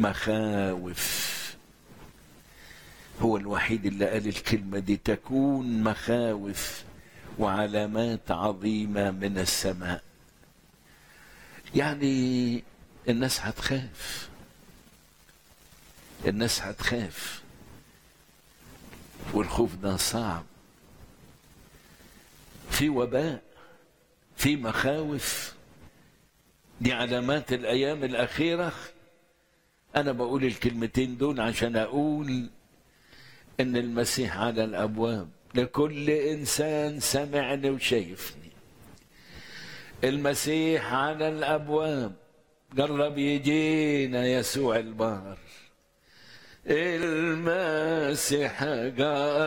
مخاوف هو الوحيد اللي قال الكلمة دي تكون مخاوف وعلامات عظيمة من السماء يعني الناس هتخاف الناس هتخاف والخوف ده صعب في وباء في مخاوف دي علامات الايام الاخيره انا بقول الكلمتين دول عشان اقول ان المسيح على الابواب لكل انسان سمعني وشايفني المسيح على الابواب قرب يجينا يسوع البار المسيح قال